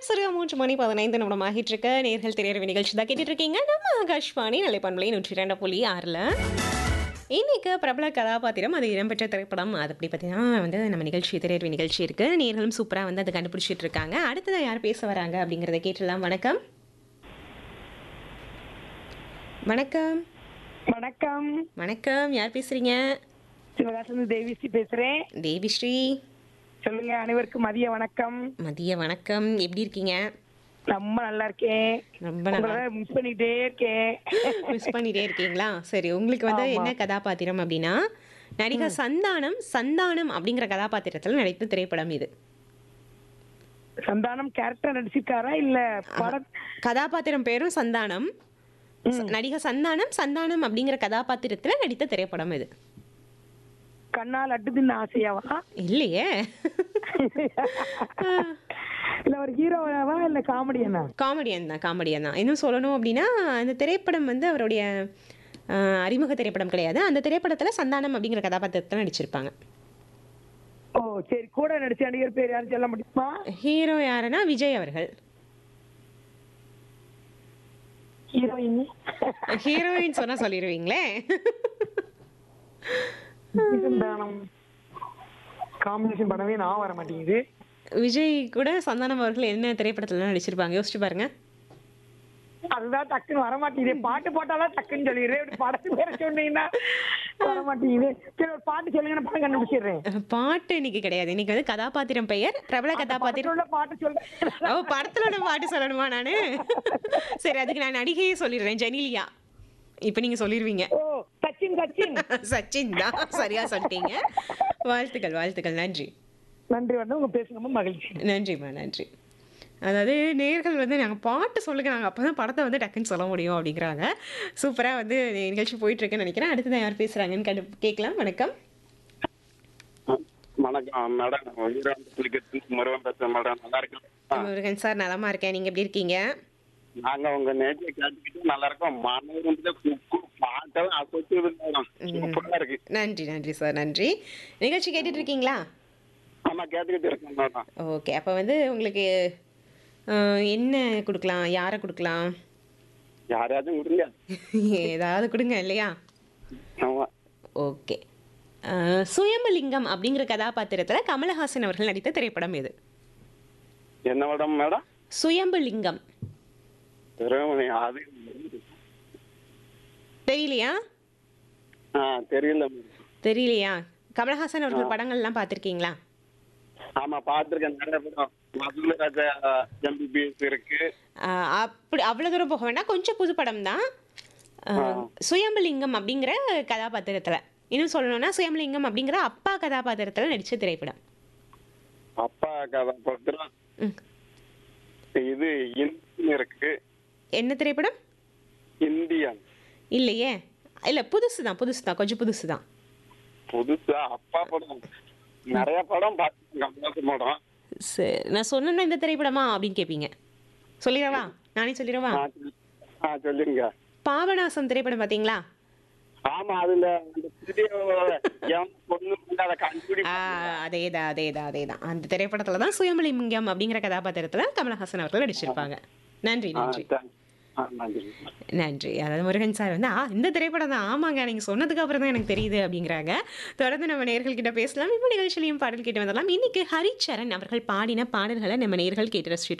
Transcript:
சரியா மூன்று மணி பதினைந்து நிமிடம் ஆகிட்டு இருக்க நேர்கள் திரையரவு நிகழ்ச்சி தான் கேட்டுட்டு இருக்கீங்க நம்ம ஆகாஷ்வாணி நிலைப்பண்பலை நூற்றி ரெண்டு புள்ளி ஆறில் இன்னைக்கு பிரபல கதாபாத்திரம் அது இடம்பெற்ற திரைப்படம் அது அப்படி பார்த்தீங்கன்னா வந்து நம்ம நிகழ்ச்சி திரையரவு நிகழ்ச்சி இருக்கு நேர்களும் சூப்பராக வந்து அதை கண்டுபிடிச்சிட்டு இருக்காங்க அடுத்ததாக யார் பேச வராங்க அப்படிங்கிறத கேட்டுடலாம் வணக்கம் வணக்கம் வணக்கம் வணக்கம் யார் பேசுறீங்க சிவகாசிலிருந்து தேவிஸ்ரீ பேசுறேன் தேவிஸ்ரீ சொல்லுங்க அனைவருக்கும் மதிய வணக்கம் மதிய வணக்கம் எப்படி இருக்கீங்க ரொம்ப நல்லா இருக்கேன் ரொம்ப நல்லா உங்களை மிஸ் பண்ணிட்டே இருக்கேன் மிஸ் பண்ணிட்டே இருக்கீங்களா சரி உங்களுக்கு வந்து என்ன கதாபாத்திரம் அப்படின்னா நடிகர் சந்தானம் சந்தானம் அப்படிங்கிற கதாபாத்திரத்தில் நடித்த திரைப்படம் இது சந்தானம் கேரக்டர் நடிச்சிருக்காரா இல்ல படம் கதாபாத்திரம் பேரும் சந்தானம் ச- நடிகர் சந்தானம் சந்தானம் அப்படிங்கிற கதாபாத்திரத்தில் நடித்த திரைப்படம் இது கண்ணால் அட்டு தின்ன ஆசையாவா இல்லையே இல்ல ஒரு ஹீரோவாவா இல்ல காமெடியனா காமெடியன் தான் காமெடியன் தான் இன்னும் சொல்லணும் அப்படின்னா அந்த திரைப்படம் வந்து அவருடைய ஆஹ், அறிமுக திரைப்படம் கிடையாது அந்த திரைப்படத்தில் சந்தானம் அப்படிங்கிற கதாபாத்திரத்தில் நடிச்சிருப்பாங்க ஓ சரி கூட நடிச்ச நடிகர் பேர் யாரும் சொல்ல முடியுமா ஹீரோ யாருன்னா விஜய் அவர்கள் ஹீரோயின் ஹீரோயின் சொன்னா சொல்லிடுவீங்களே சந்தானம் காம்பினேஷன் படமே நான் வர மாட்டேங்குது விஜய் கூட சந்தானம் அவர்கள் என்ன திரைப்படத்துல நடிச்சிருப்பாங்க யோசிச்சு பாருங்க அதுதான் டக்குன்னு வர மாட்டேங்குது பாட்டு போட்டாலும் டக்குன்னு சொல்லிடுறேன் இப்படி படத்து பேர சொன்னீங்கன்னா வர மாட்டேங்குது சரி ஒரு பாட்டு சொல்லுங்க நான் படம் கண்டுபிடிச்சிடுறேன் அஹ் பாட்டு இன்னைக்கு கிடையாது இன்னைக்கு வந்து கதாபாத்திரம் பெயர் பிரபல கதாபாத்திரம் உள்ள பாட்டு சொல்றேன் ஓ படத்துல உள்ள பாட்டு சொல்லணுமா நானு சரி அதுக்கு நான் நடிகையே சொல்லிடுறேன் ஜெனிலியா இப்போ நீங்க சொல்லிடுவீங்க ஓ சச்சின் சச்சின் சச்சின் தான் சரியா சொல்லிட்டீங்க வாழ்த்துக்கள் வாழ்த்துக்கள் நன்றி நன்றி வந்து உங்க பேசுனப்ப மகிழ்ச்சி நன்றிம்மா நன்றி அதாவது நேர்கள் வந்து நாங்கள் பாட்டு சொல்லுங்க நாங்கள் அப்போ தான் படத்தை வந்து டக்குன்னு சொல்ல முடியும் அப்படிங்கிறாங்க சூப்பராக வந்து நிகழ்ச்சி போயிட்டு இருக்குன்னு நினைக்கிறேன் அடுத்ததான் யார் பேசுகிறாங்கன்னு கண்டு கேட்கலாம் வணக்கம் வணக்கம் மேடம் வீராம்பத்திலிக்கு முருகன் பேசுறேன் மேடம் நல்லா இருக்கேன் முருகன் சார் நலமா இருக்கேன் நீங்கள் எப்படி இருக்கீங்க நாங்க உங்க நேற்று கேட்டுக்கிட்டு நல்லா இருக்கோம் மாணவர்கள் குக்கு பாட்டெல்லாம் அசோச்சு மேடம் சூப்பரா இருக்கு நன்றி நன்றி சார் நன்றி நிகழ்ச்சி கேட்டுட்டு இருக்கீங்களா ஆமா கேட்டுக்கிட்டு இருக்கேன் மேடம் ஓகே அப்போ வந்து உங்களுக்கு அஹ், என்ன கொடுக்கலாம் யாரை கொடுக்கலாம் யாரையாச்சும் விடுங்க ஏதாவது கொடுங்க இல்லையா ஆமா ஓகே அஹ், சுயம்பலிங்கம் அப்படிங்கிற கதாபாத்திரத்தில் கமலஹாசன் அவர்கள் நடித்த திரைப்படம் இது என்ன மேடம் மேடம் சுயம்பலிங்கம் தெரியும் அது தெரியலையா ஆ தெரியல madam. தெரியலையா கமலஹாசன் அவர்கள் படங்கள்லாம் பார்த்துருக்கீங்களா ஆமா பாத்திருக்கேன் நிறைய படம் மதுல ராஜா எம்பிபிஎஸ் இருக்கு ஆஹ் அப்படி அவ்வளோ தூரம் போக வேண்டாம் கொஞ்சம் புது படம் தான் சுயம்பலிங்கம் அப்படிங்கிற கதாபாத்திரத்தில் இன்னும் சொல்லணும்னா சுயம்பலிங்கம் அப்படிங்கிற அப்பா கதாபாத்திரத்தில் நடித்த திரைப்படம் அப்பா கதாபாத்திரம் ம். இது இந்தியன் இருக்கு என்ன திரைப்படம் இந்தியன் இல்லையே இல்லை புதுசு தான் புதுசு தான் கொஞ்சம் புதுசு தான் புதுசா அப்பா படம் நிறைய படம் பார்த்துருக்கேன் கமலஹாசன் படம் சரி நான் சொன்னேன்னா இந்த திரைப்படமா அப்படின்னு கேட்பீங்க சொல்லிடவா நானே சொல்லிடவா ஆ, சொல்லு. ஆ சொல்லுங்க பாபநாசம் திரைப்படம் பார்த்தீங்களா ஆமா அதுல அந்த புதிய எவன் பொண்ணு வந்து அதை கண்டுபிடி ஆ, அதேதான் அதேதான் அதேதான் அந்த திரைப்படத்துல தான் சுயமலிங்கம் அப்படிங்கிற கதாபாத்திரத்துல கமலஹாசன் அவர்கள் நடிச்சிருப்பாங்க நன்றி ஆ, நன்றி thanks. ஆ, நன்றி நன்றி அதாவது முருகன் சார் வந்து ஆ இந்த திரைப்படம் தான் ஆமாங்க நீங்கள் சொன்னதுக்கு அப்புறம் தான் எனக்கு தெரியுது அப்படிங்கிறாங்க தொடர்ந்து நம்ம நேர்கள் கிட்ட பேசலாம் இப்போ நிகழ்ச்சியிலையும் பாடல் கேட்டு வந்துடலாம் இன்னைக்கு ஹரிச்சரண் அவர்கள் பாடின பாடல்களை நம்ம நேர்கள் கேட்டு ரசிச்சுட்டு